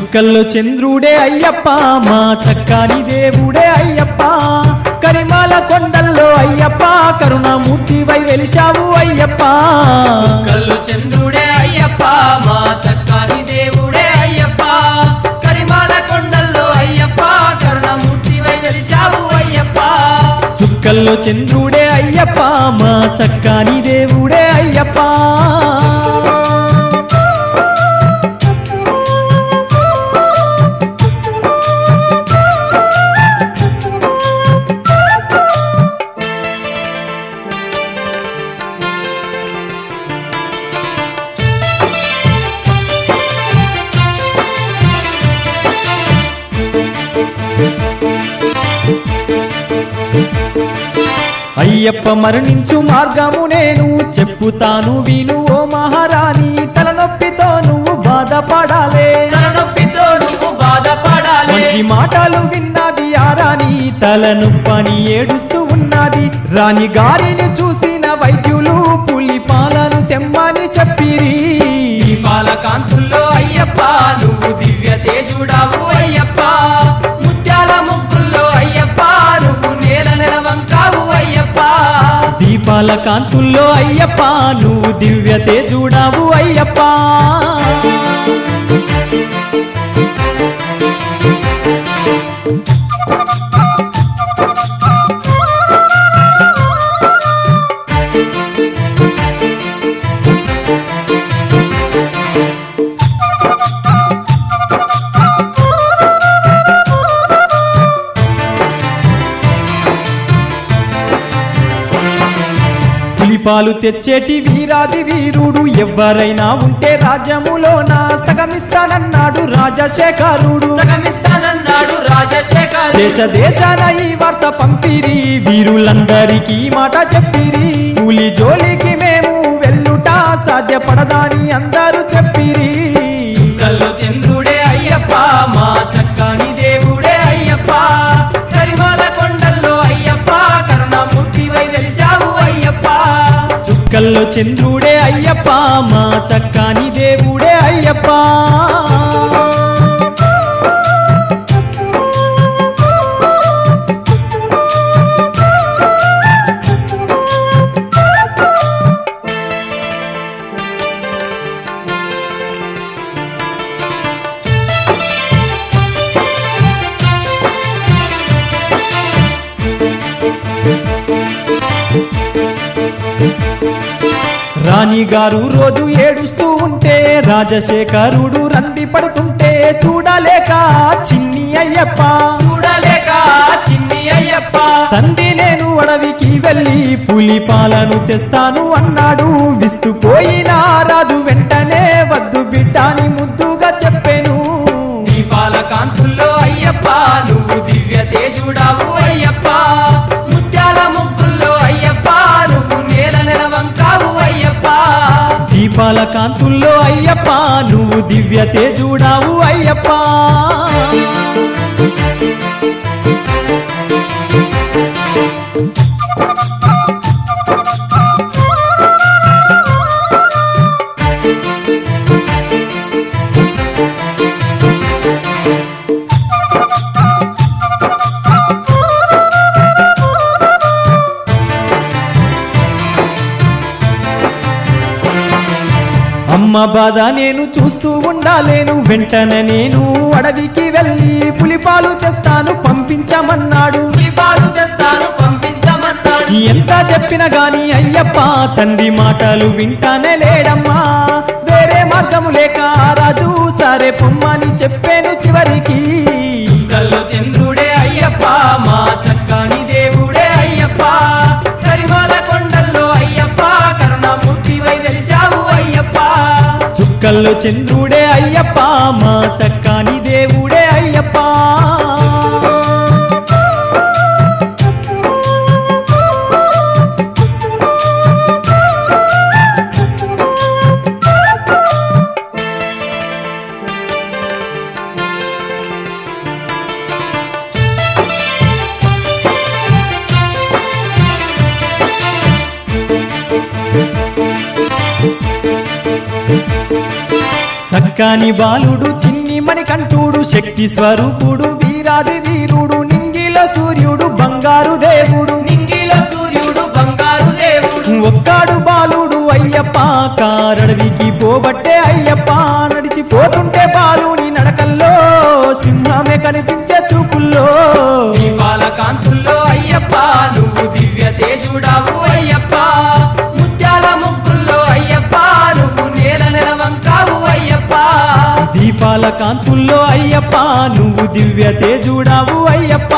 చుక్కల్లో చంద్రుడే అయ్యప్ప మా చక్కని దేవుడే అయ్యప్ప కరిమాల కొండల్లో అయ్యప్ప కరుణామూర్తివై వెలిశావు అయ్యప్ప కల్లు చంద్రుడే అయ్యప్ప మా చక్కని దేవుడే అయ్యప్ప కరిమాల కొండల్లో అయ్యప్ప కరుణమూర్తివై వెలిశావు అయ్యప్ప చుక్కల్లో చంద్రుడే అయ్యప్ప మా చక్కని దేవుడే అయ్యప్ప అయ్యప్ప మరణించు మార్గము నేను చెప్పుతాను విను ఓ మహారాణి తలనొప్పితో నువ్వు బాధపడాలే తలనొప్పితో నువ్వు బాధపడాలి మంచి మాటలు విన్నది ఆ రాణి తలనొప్పని ఏడుస్తూ ఉన్నది రాణి గారిని చూసిన వైద్యులు పులి పాలను తెమ్మని చెప్పిరి దీపాల కాంతుల్లో అయ్యప్ప నువ్వు దివ్య తేజుడావు అయ్యప్ప ముత్యాల ముగ్గుల్లో అయ్యప్ప నువ్వు నేల నెలవంకావు అయ్యప్ప దీపాల కాంతుల్లో అయ్యప్ప నువ్వు దివ్య తేజుడావు అయ్యప్ప పులిపాలు తెచ్చేటి వీరాది వీరుడు ఎవ్వరైనా ఉంటే రాజ్యములోన సగమిస్తానన్నాడు రాజశేఖరుడు సగమిస్తానన్నాడు రాజశేఖర్ దేశ దేశాన ఈ వార్త పంపిరి వీరులందరికీ ఈ మాట చెప్పిరి కూలి జోలికి మేము వెళ్ళుట సాధ్యపడదాని అందరూ చెప్పిరి కల్లో చంద్రుడే అయ్యప్ప మా చక్కని దేవుడే అయ్యప్ప కరిమాల కొండల్లో అయ్యప్ప కరుణమూర్తివై వెలిశావు అయ్యప్ప చుక్కల్లో చంద్రుడే అయ్యప్ప మా చక్కని దేవుడే అయ్యప్ప రాణిగారు రోజు ఏడుస్తూ ఉంటే రాజశేఖరుడు రంది పడుతుంటే చూడలేక చిన్ని అయ్యప్ప చూడలేక చిన్ని అయ్యప్ప తండ్రి నేను అడవికి వెళ్ళి పులి పాలను తెస్తాను అన్నాడు విస్తుపోయిన రాజు వెంటనే వద్దు బిడ్డాని ముద్దుగా చెప్పాను దీపాల కాంతుల్లో అయ్యప్ప నువ్వు దివ్య తేజుడావు అయ్యప్ప ముత్యాల ముగ్గుల్లో అయ్యప్ప నువ్వు నేల నెలవంకావు అయ్యప్ప దీపాల కాంతుల్లో అయ్యప్ప నువ్వు దివ్య తేజుడావు అయ్యప్ప అమ్మ బాధ నేను చూస్తూ ఉండాలేను వెంటనే నేను అడవికి వెళ్ళి పులిపాలు తెస్తాను పంపించమన్నాడు దీపాలు తెస్తాను పంపించమన్నాడు ఎంత చెప్పినా గాని అయ్యప్ప తండ్రి మాటలు వింటానే లేడమ్మా వేరే మార్గము లేక ఆ రాజు సరే పొమ్మని చెప్పాను చివరికి కల్లో చంద్రుడే అయ్యప్ప మా చక్కని దేవుడే అయ్యప్ప కరిమాల కొండల్లో అయ్యప్ప కరుణమూర్తివై వెలిశావు అయ్యప్ప చుక్కల్లో చంద్రుడే అయ్యప్ప మా చక్కని దేవుడే అయ్యప్ప చక్కని బాలుడు చిన్ని మణికంఠుడు శక్తి స్వరూపుడు వీరాది వీరుడు నింగిల సూర్యుడు బంగారు దేవుడు నింగిల సూర్యుడు బంగారు దేవుడు ఒక్కాడు బాలుడు అయ్యప్ప కారడవికి పోబట్టే అయ్యప్ప నడిచిపోతుంటే బాలుని నడకల్లో సింహమే కనిపించే చూపుల్లో దీపాల కాంతుల్లో అయ్యప్ప నువ్వు దివ్య తేజుడావు అయ్యప్ప ముత్యాల ముగ్గుల్లో అయ్యప్ప నువ్వు నేల నెలవంకావు అయ్యప్ప దీపాల కాంతుల్లో అయ్యప్ప నువ్వు దివ్య తేజుడావు అయ్యప్ప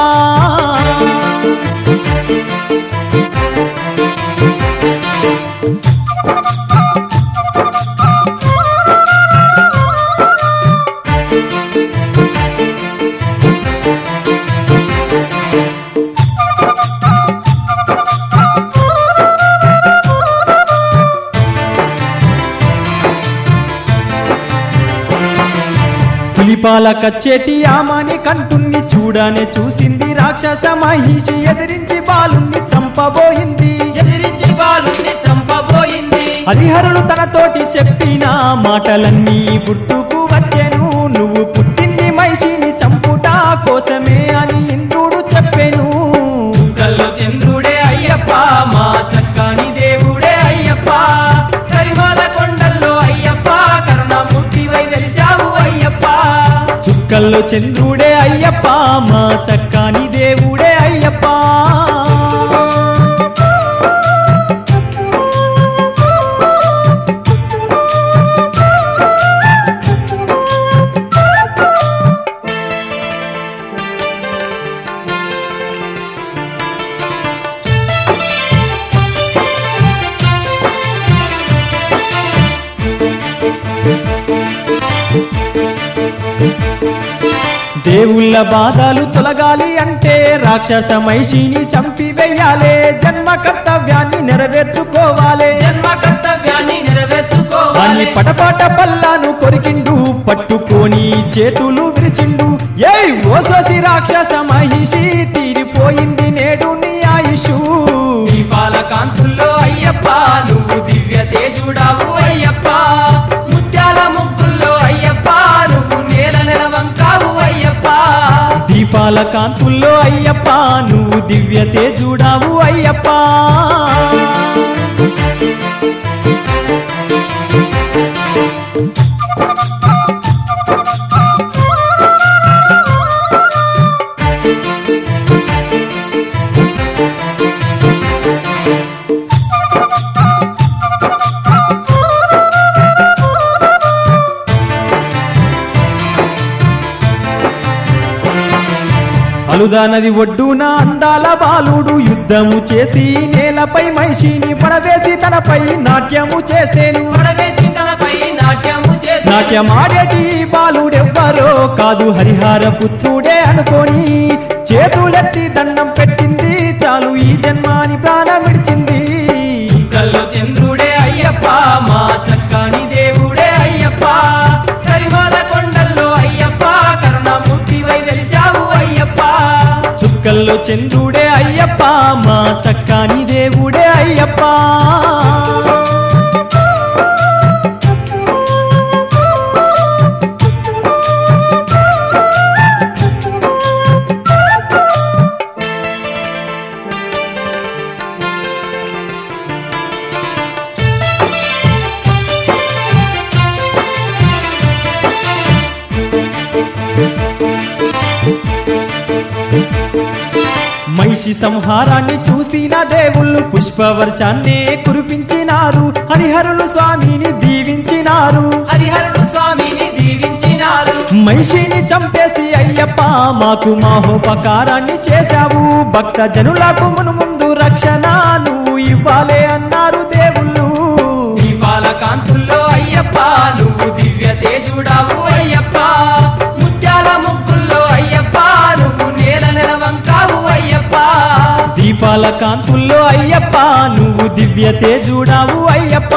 పులిపాల కచ్చేటి ఆమాని కంటున్ని చూడనే చూసింది రాక్షస మహిషి ఎదిరించి బాలుణ్ణి చంపబోయింది ఎదిరించి బాలుని చంపబోయింది హరిహరులు తనతోటి చెప్పిన మాటలన్నీ గుర్తుకు వచ్చెను నువ్వు పుట్టింది మహిషిని చంపుట కోసమే అని ఇంద్రుడు చెప్పెను కల్లో చంద్రుడే అయ్యప్ప మా చక్కని దేవుడే అయ్యప్ప కరిమాల కొండల్లో అయ్యప్ప కరుణామూర్తివై వెలిశావు అయ్యప్ప చుక్కల్లో చంద్రుడే అయ్యప్ప మా చక్కని దేవుడే అయ్యప్ప దేవుళ్ళ బాధలు తొలగాలి అంటే రాక్షస మైషిని చంపివేయాలే జన్మ కర్తవ్యాన్ని నెరవేర్చుకోవాలే జన్మ కర్తవ్యాన్ని వాణ్ణి నెరవేర్చుకోవాలి పటపాట పల్లాను కొరికిండు పట్టుకొని చేతులు విరిచిండు ఏయ్ ఓసోసి రాక్షస మహిషి తీరిపోయింది నేడు నీ ఆయుషు దీపాల కాంతుల్లో అయ్యప్ప నువ్వు దివ్య తేజుడావు అయ్యప్ప ముత్యాల ముగ్గుల్లో అయ్యప్ప నువ్వు నేల నెలవంకావు అయ్యప్ప దీపాల కాంతుల్లో అయ్యప్ప నువ్వు దివ్య తేజుడావు అయ్యప్ప అలుదా నది ఒడ్డున అందాల బాలుడు యుద్ధము చేసి నేలపై మహిషిని పడవేసి తనపై నాట్యము చేసేను పడవేసి తనపై నాట్యము చేసి నాట్యమాడేటి బాలుడెవ్వరో కాదు హరిహర పుత్రుడే అనుకొని చేతులెత్తి దండం పెట్టింది చాలు ఈ జన్మాని ప్రాణం విడిచింది కల్లో చంద్రుడే అయ్యప్ప మా చక్కని దేవుడే అయ్యప్ప కరిమాల కొండల్లో అయ్యప్ప కరుణామూర్తివై వెలిశావు అయ్యప్ప చుక్కల్లో చంద్రుడే అయ్యప్ప మా చక్కని దేవుడే అయ్యప్ప మహిషి సంహారాన్ని చూసిన దేవుళ్ళు పుష్పవర్షాన్నే కురిపించినారు హరిహరులు స్వామిని దీవించినారు హరిహరుడు స్వామిని దీవించినారు మహిషిని చంపేసి అయ్యప్ప మాకు మాహోపకారాన్ని చేశావు భక్త జనులకు మును ముందు రక్షణ నువ్వు ఇవ్వాలే అన్నారు దేవుళ్ళు దీపాల కాంతుల్లో అయ్యప్ప నువ్వు దివ్య తేజుడావు అయ్యప్ప ముత్యాల ముగ్గుల్లో అయ్యప్ప నువ్వు నేల నెలవంకావు అయ్యప్ప దీపాల కాంతుల్లో అయ్యప్ప నువ్వు దివ్య తేజుడావు అయ్యప్ప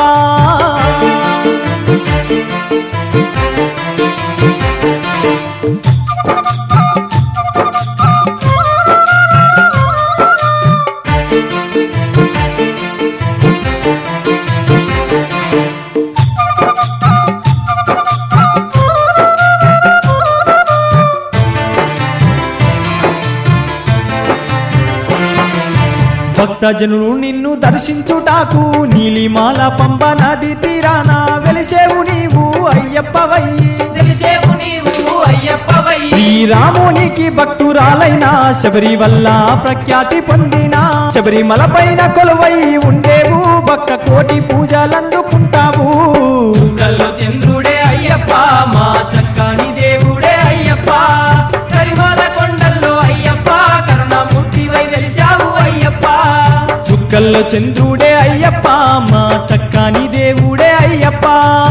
భక్తజనులు నిన్ను దర్శించుటాకు నీలిమాల పంబ నది తీరాన వెలిసేవు నీవు అయ్యప్పవయ్యి తెలిసేవు నీవు అయ్యప్పవయ్యి శ్రీరామునికి భక్తురాలైన శబరి వల్ల ప్రఖ్యాతి పొందిన శబరిమల పైన కొలువై ఉండేవు భక్త కోటి పూజలందుకుంటావు కల్లో చంద్రుడే అయ్యప్ప మా చక్కని దేవుడే అయ్యప్ప కరిమాల కొండల్లో అయ్యప్ప కరుణామూర్తివై వెలిశావు అయ్యప్ప చుక్కల్లో చంద్రుడే అయ్యప్ప మా చక్కని దేవుడే అయ్యప్ప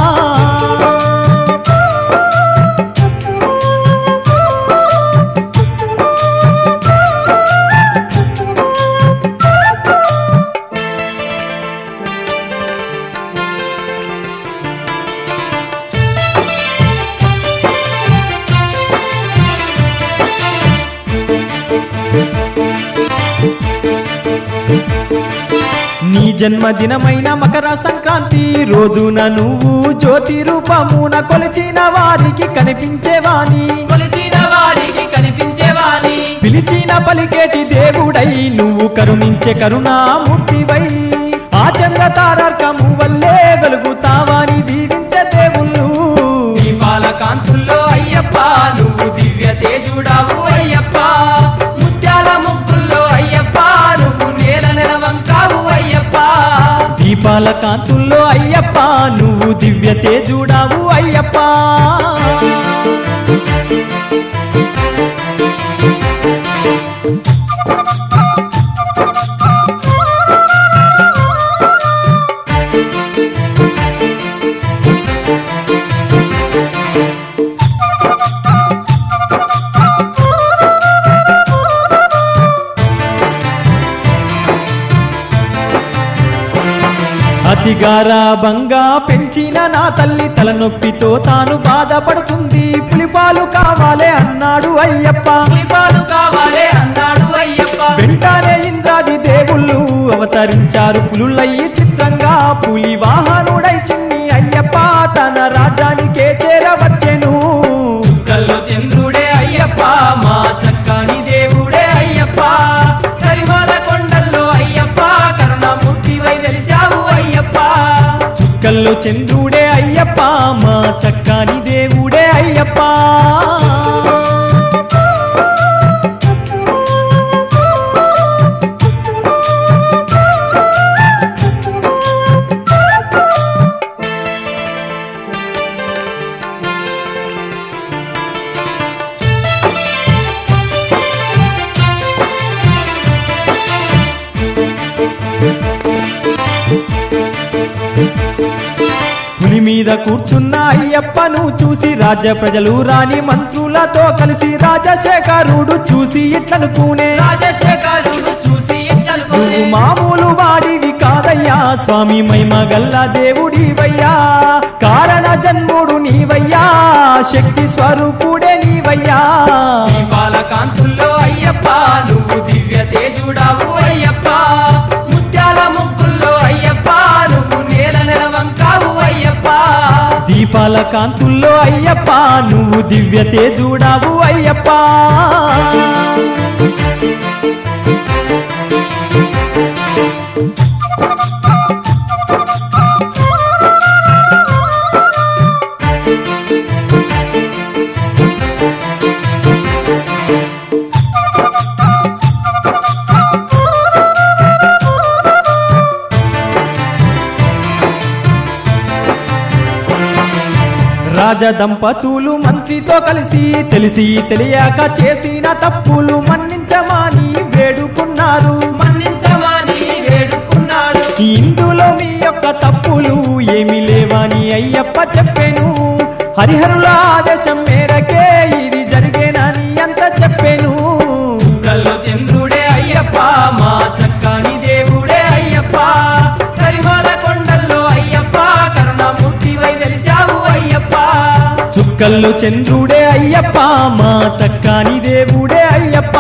నీ జన్మదినమైన మకర సంక్రాంతి రోజున నువ్వు జ్యోతి రూపమున కొలిచిన వారికి కనిపించేవాని కొలిచిన వారికి కనిపించేవాని పిలిచిన పలికేటి దేవుడై నువ్వు కరుణించే కరుణామూర్తివై ఆ చంద్ర తారకము వల్లే వెలుగుతావాని దీవించే దేవుళ్ళు దీపాల కాంతుల్లో అయ్యప్ప నువ్వు దివ్య తేజుడావు అయ్యప్ప ముత్యాల ముగ్గుల్లో అయ్యప్ప నువ్వు నేల నెలవంకావు అయ్యప్ప దీపాల కాంతుల్లో అయ్యప్ప నువ్వు దివ్య తేజుడావు అయ్యప్ప అతిగారాభంగా పెంచిన నా తల్లి తలనొప్పితో తాను బాధపడుతుంది పులిపాలు కావాలే అన్నాడు అయ్యప్ప పులిపాలు కావాలే అన్నాడు అయ్యప్ప వెంటనే ఇంద్రాది దేవుళ్ళు అవతరించారు పులులయ్యి చిత్రంగా పులి వాహనుడై చిన్ని అయ్యప్ప తన రాజ్యానికే చేరవచ్చెను కల్లో చంద్రుడే అయ్యప్ప మా చక్కని దేవుడే అయ్యప్ప కరిమాల కొండల్లో అయ్యప్ప కరుణామూర్తివై వెలిశావు అయ్యప్ప చుక్కల్లో చంద్రుడే అయ్యప్ప మా చక్కని దేవుడే అయ్యప్ప పులి మీద కూర్చున్న అయ్యప్పను చూసి రాజ్య ప్రజలు రాణి మంత్రులతో కలిసి రాజశేఖరుడు చూసి ఇట్లనుకునే రాజశేఖరుడు చూసి నువ్వు ఎట్లనుకోలే మామూలు వాడివి కాదయ్యా స్వామి మహిమ గల్ల దేవుడివయ్యా కారణ జన్ముడు నీవయ్యా శక్తి స్వరూపుడే నీవయ్యా దీపాల కాంతుల్లో అయ్యప్ప నువ్వు దివ్య తేజుడావు అయ్యప్ప ముత్యాల ముగ్గుల్లో అయ్యప్ప నువ్వు నేల నెలవంకావు అయ్యప్ప దీపాల కాంతుల్లో అయ్యప్ప నువ్వు దివ్య తేజుడావు అయ్యప్ప రాజదంపతులు మంత్రితో కలిసి తెలిసి తెలియక చేసిన తప్పులు మన్నించమని వేడుకున్నారు మన్నించమని వేడుకున్నాడు ఇందులో మీ యొక్క తప్పులు ఏమి లేవని అయ్యప్ప చెప్పెను హరిహరుల ఆదేశం మేరకే ఇది జరిగేనని అంత చెప్పెను కల్లో చంద్రుడే అయ్యప్ప మా చక్కని దేవుడే అయ్యప్ప కరిమాల కొండల్లో అయ్యప్ప కరుణామూర్తివై వెలిశావు అయ్యప్ప చుక్కల్లో చంద్రుడే అయ్యప్ప మా చక్కని దేవుడే అయ్యప్ప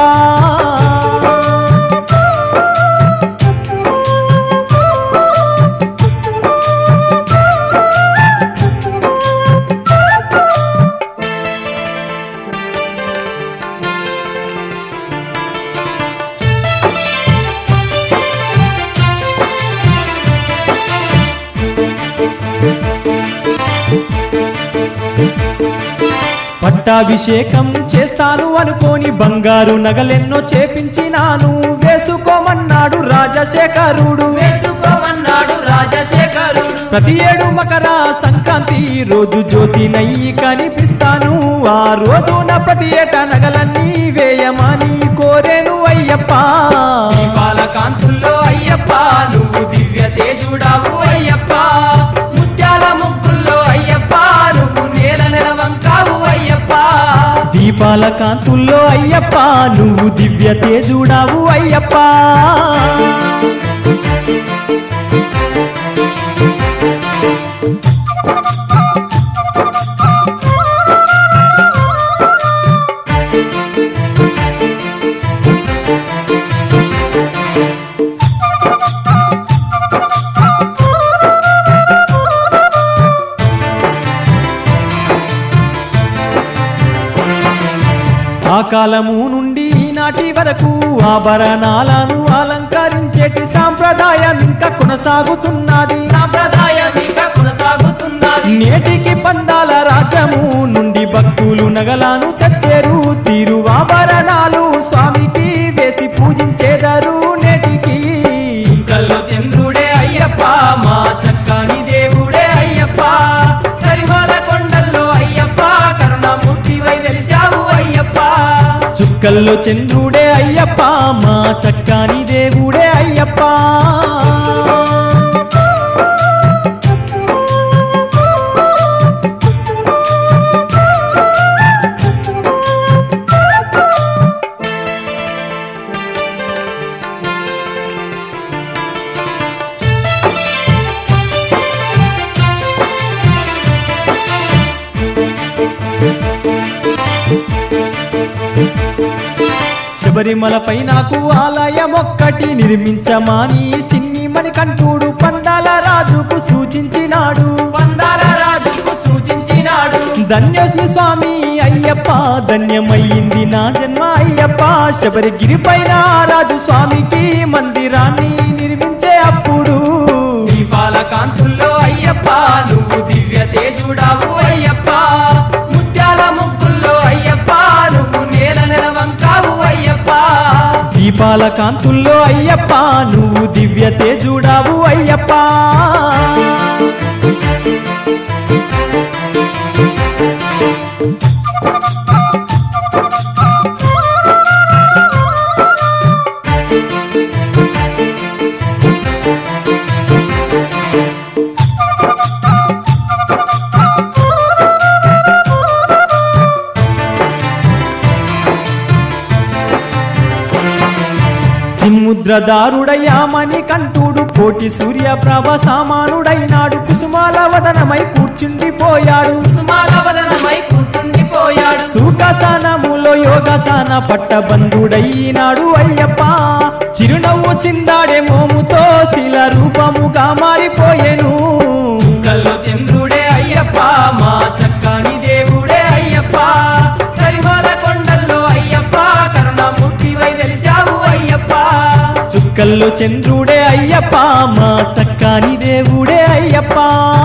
పట్టాభిషేకం చేస్తాను అనుకోని బంగారు నగలెన్నో చేపించినాను వేసుకోమన్నాడు రాజశేఖరుడు వేసుకోమన్నాడు రాజశేఖరుడు ప్రతి ఏడు మకర సంక్రాంతి రోజు జ్యోతి నయ్యి కనిపిస్తాను ఆ రోజున ప్రతి ఏటా నగలన్నీ వేయమని కోరేను అయ్యప్ప దీపాల కాంతుల్లో అయ్యప్ప నువ్వు దివ్య తేజుడావు అయ్యప్ప ముత్యాల ముగ్గుల్లో అయ్యప్ప నువ్వు నేల నెలవంకావు అయ్యప్ప దీపాల కాంతుల్లో అయ్యప్ప నువ్వు దివ్య తేజుడావు అయ్యప్ప ఆ కాలము నుండి ఈనాటి వరకు ఆభరణాలను అలంకరించేటి సాంప్రదాయం ఇంకా కొనసాగుతున్నది సాంప్రదాయం ఇంకా కొనసాగుతున్నది నేటికి పందాల రాజ్యము నుండి భక్తులు నగలాను తెచ్చేరు తీరు ఆభరణాలు స్వామికి వేసి పూజించేదారు నేటికి కల్లో చంద్రుడే అయ్యప్ప మా చక్కని దేవుడే అయ్యప్ప కరిమాల కొండల్లో అయ్యప్ప కరుణమూర్తివై వెలిశావు అయ్యప్ప చుక్కల్లో చంద్రుడే అయ్యప్ప మా చక్కని దేవుడే అయ్యప్ప శబరిమలపై నాకు ఆలయం ఒక్కటి నిర్మించమాని చిన్ని మణికంఠుడు పందాల రాజుకు సూచించినాడు పందాల రాజుకు సూచించినాడు ధన్యోస్మి స్వామి అయ్యప్ప ధన్యమయ్యింది నా జన్మ అయ్యప్ప శబరిగిరి పైన రాజు స్వామికి మందిరాన్ని నిర్మించే అప్పుడు దీపాల కాంతుల్లో అయ్యప్ప నువ్వు దివ్య తేజుడావు అయ్యప్ప ముత్యాల ముగ్గుల్లో అయ్యప్ప నువ్వు నేల నెలవంకావు అయ్యప్ప దీపాల కాంతుల్లో అయ్యప్ప నువ్వు దివ్య తేజుడావు అయ్యప్ప చిన్ముద్రదారుడయ్యామని కంటుడు కోటి సూర్య ప్రభ సామానుడైనాడు కుసుమాల వదనమై కూర్చుండిపోయాడు సుమాల వదనమై కూర్చుండిపోయాడు సూకసానములో యోగసాన పట్టబంధుడైనాడు అయ్యప్ప చిరునవ్వు చిందాడే మోముతో శిల రూపముగా మారిపోయెను కల్లో చంద్రుడే అయ్యప్ప మా చక్కని దేవుడే అయ్యప్ప కరిమాల కొండల్లో అయ్యప్ప కరుణమూర్తివై వెలిశావు అయ్యప్ప చుక్కల్లో చంద్రుడే అయ్యప్ప మా చక్కని దేవుడే అయ్యప్ప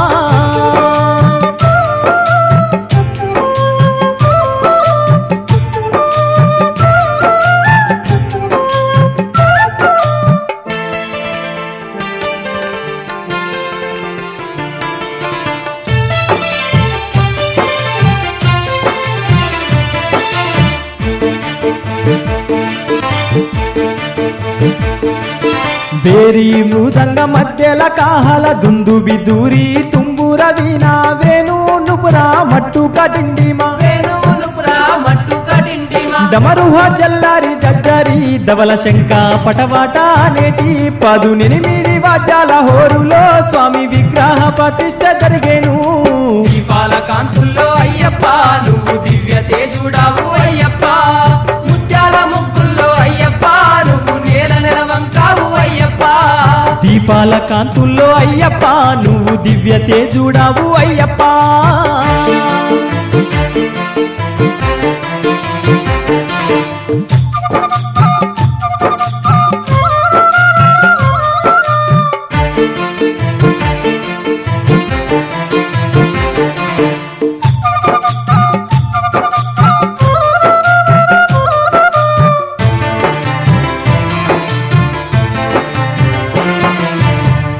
ಬೇರಿ ಮೃದಂಗ ಮಧ್ಯಲ ಕಾಹಲ ದುಂದು ಬಿದೂರಿ ತುಂಬುರ ವೀಣ ವೇಣು ನುಪುರ ಮಟ್ಟು ಕದಿಂಡಿಮ వేణువులుపురా మట్టు కడింటిమా డమరుహ జల్లారి జగ్గరి దవల శంక పటవాట నేటి పదునెనిమిది వాద్యాల హోరులో స్వామి విగ్రహ ప్రతిష్ట జరిగేను దీపాల కాంతుల్లో అయ్యప్ప నువ్వు దివ్య తేజుడావు అయ్యప్ప ముత్యాల ముగ్గుల్లో అయ్యప్ప నువ్వు నేల నెలవంకావు అయ్యప్ప దీపాల కాంతుల్లో అయ్యప్ప నువ్వు దివ్య తేజుడావు అయ్యప్ప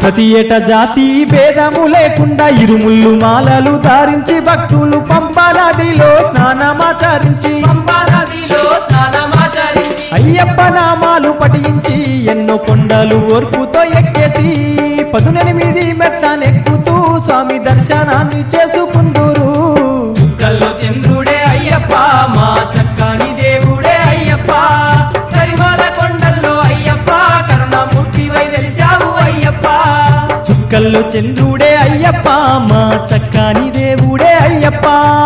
ప్రతి ఏట జాతి భేదము లేకుండా ఇరుముళ్ళు మాలలు ధారించి భక్తులు పంపా నదిలో స్నానమాచరించి పంపా నదిలో స్నానమాచరించి అయ్యప్ప నామాలు పఠించి ఎన్నో కొండలు ఓర్పుతో ఎక్కేసి పదునెనిమిది మెట్టనెక్కుతూ స్వామి దర్శనాన్ని చేసుకుందూరు కల్లో చంద్రుడే అయ్యప్ప మా చక్కని దేవుడే అయ్యప్ప కరిమాల కొండల్లో అయ్యప్ప కరుణమూర్తివై వెలిశావు అయ్యప్ప చుక్కల్లో చంద్రుడే అయ్యప్ప మా చక్కని దేవుడే అయ్యప్ప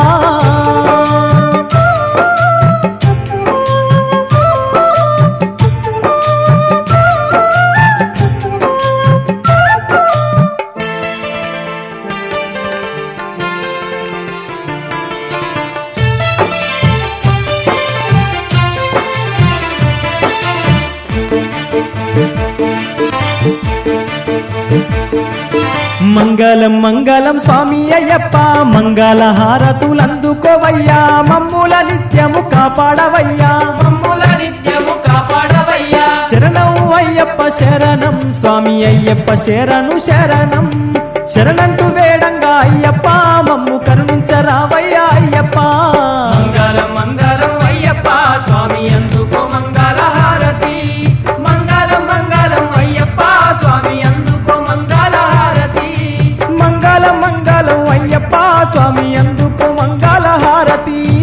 మంగళం మంగళం స్వామి అయ్యప్ప మంగళ హారతులందుకోవయ్యా మమ్ముల నిత్యము కాపాడవయ్యా మమ్ముల నిత్యము కాపాడవయ్యా శరణం అయ్యప్ప శరణం స్వామి అయ్యప్ప శరణు శరణం శరణంటూ వేడంగా అయ్యప్ప మమ్ము కరుణించరావయ్యా అయ్యప్ప మంగళం మంగళం అయ్యప్ప స్వామి అందుకో మంగళ హారతి మంగళం మంగళం అయ్యప్ప స్వామి అందుకో మంగళ హారతి మంగళం మంగళం అయ్యప్ప స్వామి అందుకు మంగళ హారతి